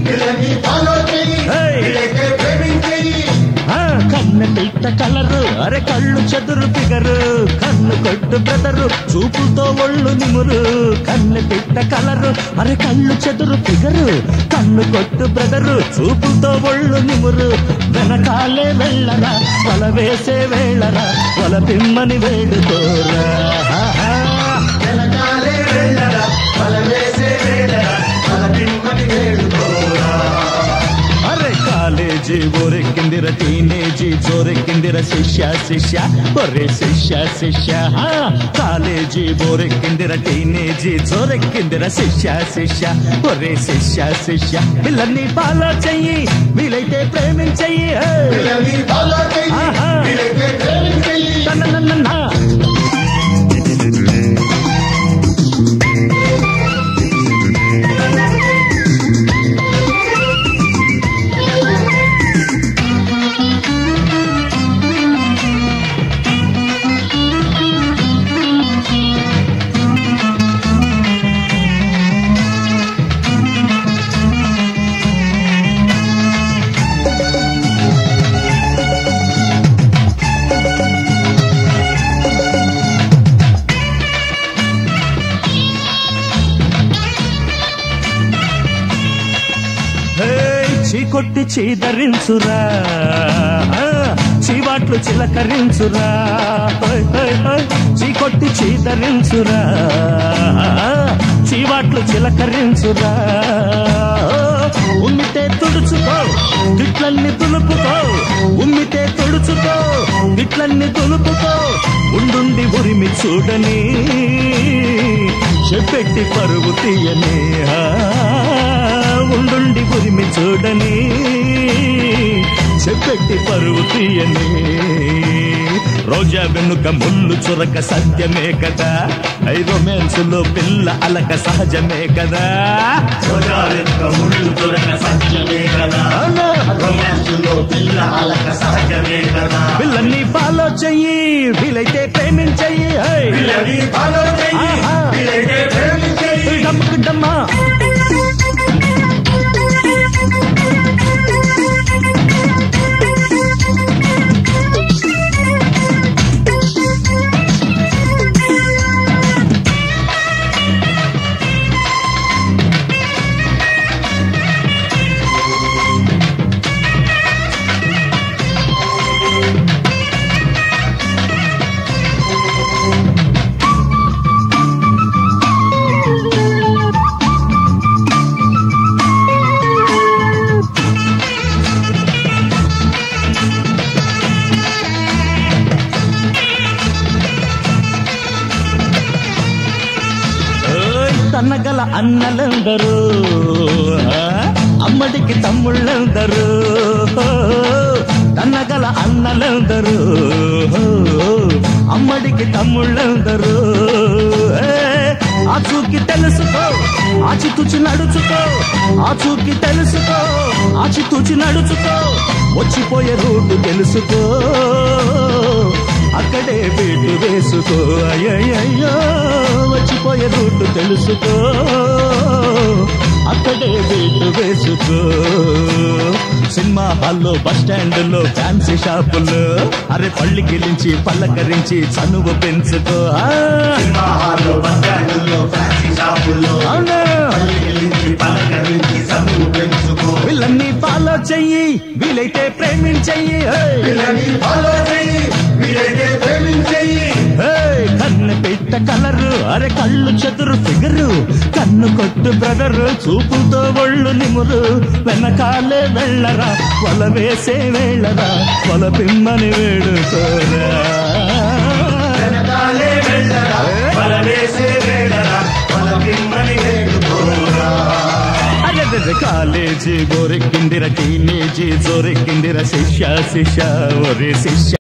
పిల్లని ఫాలో చెయ్యి Hey. వీలైతే ప్రేమించేయి ఆ, కన్ను పిట్ట కలరు అరే కళ్ళు చెదురు ఫిగరు కన్ను కొట్టు బ్రదరు చూపుతో ఒళ్ళు నిమురు కన్ను పిట్ట కలరు అరే కళ్ళు చెదురు ఫిగరు కన్ను కొట్టు బ్రదరు చూపుతో ఒళ్ళు నిమురు వెనకాలే వెళ్ళరా వల వేసే వేళరా వల పిమ్మని వేడుకోరా వెనకాలే వెళ్ళరా వల వేసే వేళరా వల పిమ్మని వేడుకోరా అరే కాలేజీ ఓరెక్కిందిర టీనేజీ జోరెక్కిందిర శిష్య శిష్య ఒరే శిష్య శిష్య ఆ, కాలేజీ బోరెక్కిందిర టీనేజీ జోరెక్కిందిర శిష్య శిష్య ఒరే శిష్య శిష్య పిల్లల్ని ఫాలో చెయ్యి వీలైతే ప్రేమించెయ్యి హే. పిల్లని ఫాలో చెయ్యి ఆహా. వీలైతే ప్రేమించేయి తననననా. హే, చీకొట్టి చీదరించురా ఆ, చీవాట్లు చిలకరించురా హోయ్, హోయ్, హోయ్. చీకొట్టి చీదరించురా ఆ, చీవాట్లు చిలకరించురా ఓ, ఉమ్మితే తుడుచుకో గిట్లన్నీ తులుపుకో ఉమ్మితే తుడుచుకో గిట్లన్నీ తులుపుకో ఉండుండి ఉరిమి చూడని చెప్పెట్టి పరుగు తీయని ఆ, ఉండుండి ఉరిమి చూడని చెప్పెట్టి పరుగు తీయని రోజా వెనుక ముళ్ళు చురక సత్యమే కదా ఐ రొమాన్స్ లో పిల్ల అలక సహజమే కదా రోజా వెనుక ముళ్ళు దొరక సత్యమే కదా అవునా? రొమాన్స్ లో పిల్ల అలక సహజమే కదా పిల్లల్ని ఫాలో చెయ్యి వీలైతే ప్రేమించెయ్యి హై. పిల్లని ఫాలో చెయ్యి ఆహా. వీలైతే ప్రేమించేయి డమ్మకు డమ్మా ఓయ్, తన్నగల అన్నలందరూ ఆ, అమ్మడికి తమ్ముళ్ళందరూ ఓ, తన్నగల అన్నలందరూ ఓ, అమ్మడికి తమ్ముళ్ళందరూ ఏ, ఆ చూకి తెలుసుకో ఆచితూచి నడుచుకో ఆ చూకి తెలుసుకో ఆచితూచి నడుచుకో వచ్చిపోయే రూటు తెలుసుకో అక్కడే వీటు వేసుకో అయ్యయ్యో వచ్చిపోయే రూటు తెలుసుకో అక్కడే వీటు వేసుకో సినిమా హాల్లో బస్ స్టాండ్ లో ఫ్యాన్సీ షాపుల్లో అరే పళ్ళి గిలించి పల్లకరించి చనువు పెంచుకో ఆ, సినిమా హాల్లో బస్ స్టాండుల్లో ఫ్యాన్సీ షాపుల్లో అవునా పల్లెరించి పలకరించి చదువు పెంచుకో వీళ్ళన్ని ఫాలో చెయ్యి వీలైతే ప్రేమించెయ్యి హే. పిల్లని ఫాలో చెయ్యి వీలైతే ప్రేమించేయి హే, కన్ను పెట్ట కలరు అరే కళ్ళు చదురు ఫిగరు కన్ను కొట్టు బ్రదరు చూపుతో ఒళ్ళు నిమురు వెనకాలే వెళ్ళరా వల వేసే వేళరా వల పిమ్మని వేడుకోరా వెనకాలే వెళ్ళరా వల వేసే వేళరా వల పిమ్మని వేడుకోరా అరే కాలేజీ గోరెక్కిందిర టీనేజీ జోరెక్కిందిర శిష్య శిష్య ఒరే శిష్య